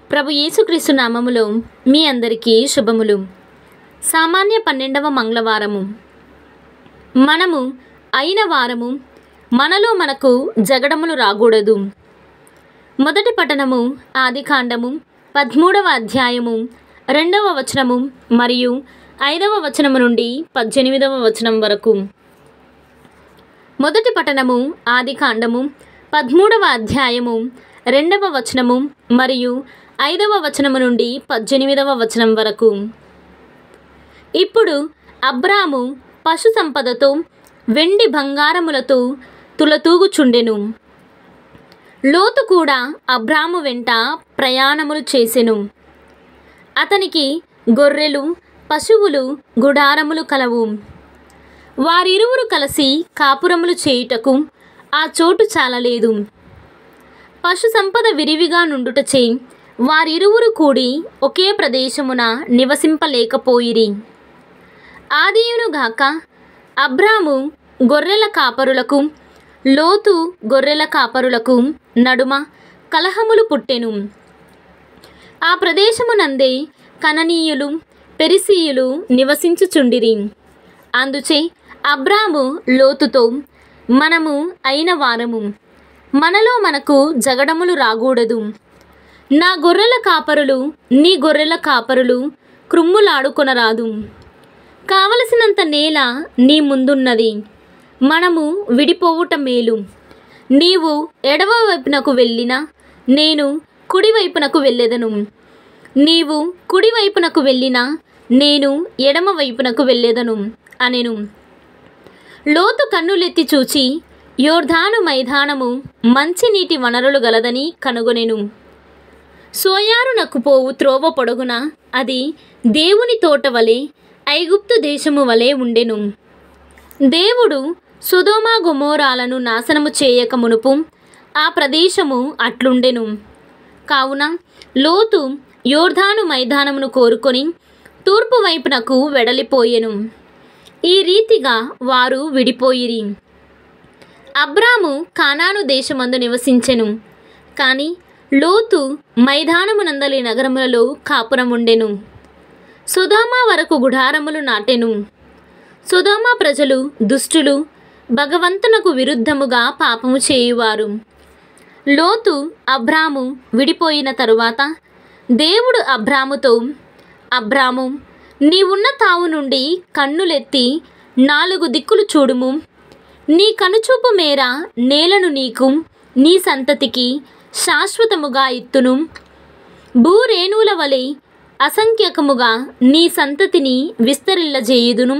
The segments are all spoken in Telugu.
ప్రభు యేసుక్రీస్తు నామములో మీ అందరికీ శుభములు సామాన్య పన్నెండవ మంగళవారము మనము అయిన వారము మనలో మనకు జగడములు రాకూడదు మొదటి పట్టణము ఆదికాండము పదమూడవ అధ్యాయము రెండవ వచనము మరియు ఐదవ వచనము నుండి పద్దెనిమిదవ వచనం వరకు మొదటి పట్టణము ఆదికాండము పదమూడవ అధ్యాయము రెండవ వచనము మరియు ఐదవ వచనము నుండి పద్దెనిమిదవ వచనం వరకు ఇప్పుడు అబ్రాము పశు సంపదతో వెండి బంగారములతో తులతూగుచుండెను లోతు కూడా అబ్రాము వెంట ప్రయాణములు చేసెను అతనికి గొర్రెలు పశువులు గుడారములు కలవు వారిరువురు కలిసి కాపురములు చేయుటకు ఆ చోటు చాలలేదు పశు సంపద విరివిగా నుండుటచే వారిరువురు కూడి ఒకే ప్రదేశమున నివసింపలేకపోయిరి ఆదియునుగాక అబ్రాము గొర్రెల కాపరులకు లోతు గొర్రెల కాపరులకు నడుమ కలహములు పుట్టెను ఆ ప్రదేశమునందే కననీయులు పెరిసీయులు నివసించుచుండిరి అందుచే అబ్రాము లోతుతో మనము అయిన వారము మనలో మనకు జగడములు రాకూడదు నా గొర్రెల కాపరులు నీ గొర్రెల కాపరులు క్రుమ్ములాడుకొనరాదు కావలసినంత నేల నీ ముందున్నది మనము విడిపోవుట మేలు నీవు ఎడవ వైపునకు వెళ్ళినా నేను కుడివైపునకు వెళ్ళెదను నీవు కుడివైపునకు వెళ్ళినా నేను ఎడమ వైపునకు వెళ్ళెదను అనెను లోతు కన్నులెత్తి చూచి యోర్ధాను మైదానము మంచినీటి వనరులు గలదని కనుగొనెను సోయారునకు పోవు త్రోవ పొడుగున అది దేవుని తోట వలె ఐగుప్తు దేశము వలె ఉండెను దేవుడు సుధోమ గుమోరాలను నాశనము చేయక మునుపు ఆ ప్రదేశము అట్లుండెను కావున లోతు యోర్ధాను మైదానమును కోరుకొని తూర్పు వైపునకు వెడలిపోయెను ఈ రీతిగా వారు విడిపోయిరి అబ్రాము కానాను దేశమందు నివసించెను కానీ లోతు మైదానమునందలి నగరములలో కాపురముండెను సుధామ వరకు గుడారములు నాటెను సుధామ ప్రజలు దుష్టులు భగవంతునకు విరుద్ధముగా పాపము చేయువారు లోతు అబ్రాము విడిపోయిన తరువాత దేవుడు అబ్రాముతో అబ్రాము నీవున్న తావు నుండి కన్నులెత్తి నాలుగు దిక్కులు చూడుము నీ కనుచూపు మేర నేలను నీకు నీ సంతతికి శాశ్వతముగా ఇత్తును భూరేణువుల వలె అసంఖ్యకముగా నీ సంతతిని విస్తరిల్లజేయుదును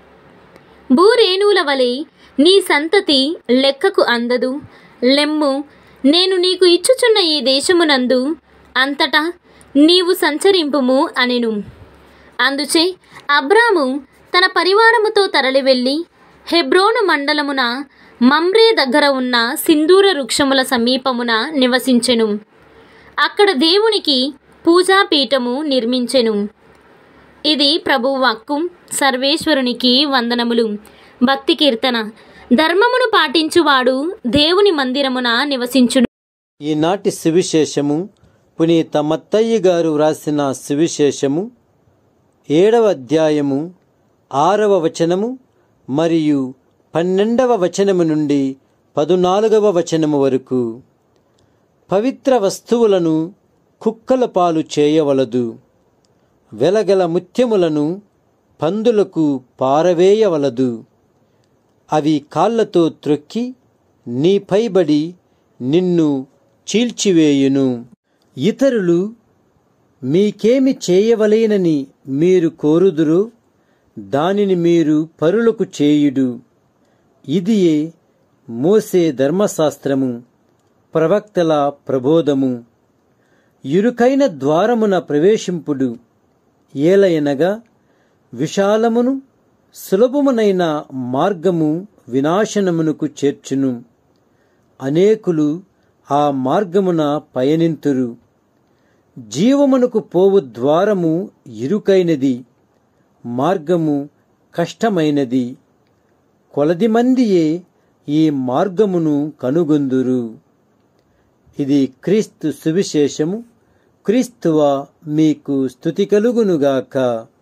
భూరేణువుల వలె నీ సంతతి లెక్కకు అందదు లెమ్ము నేను నీకు ఇచ్చుచున్న ఈ దేశమునందు అంతటా నీవు సంచరింపుము అనెను అందుచే అబ్రాము తన పరివారముతో తరలి వెళ్ళి హెబ్రోను మండలమున మమ్రే దగ్గర ఉన్న సింధూర వృక్షముల సమీపమున నివసించెను అక్కడ దేవునికి పూజాపీఠము నిర్మించెను ఇది ప్రభు వాక్కు సర్వేశ్వరునికి వందనములు భక్తి కీర్తన ధర్మమును పాటించువాడు దేవుని మందిరమున నివసించును ఈనాటి సువిశేషము పునీత మత్తయ్య గారు వ్రాసిన సువిశేషము ఏడవ అధ్యాయము ఆరవ వచనము మరియు పన్నెండవ వచనము నుండి పదునాలుగవ వచనము వరకు పవిత్ర వస్తువులను కుక్కల పాలు చేయవలదు వెలగల ముత్యములను పందులకు పారవేయవలదు అవి కాళ్ళతో త్రొక్కి నీ పైబడి నిన్ను చీల్చివేయును ఇతరులు మీకేమి చేయవలేనని మీరు కోరుదురో దానిని మీరు పరులకు చేయుడు ఇదియే మోసే ధర్మశాస్త్రము ప్రవక్తల ప్రబోధము ఇరుకైన ద్వారమున ప్రవేశింపుడు ఏలయనగా విశాలమును సులభమునైన మార్గము వినాశనమునకు చేర్చును అనేకులు ఆ మార్గమున పయనింతురు జీవమునకు పోవు ద్వారము ఇరుకైనది మార్గము కష్టమైనది కొలది మందియే ఈ మార్గమును కనుగొందురు ఇది క్రీస్తు సువిశేషము క్రీస్తువ మీకు స్థుతి కలుగునుగాక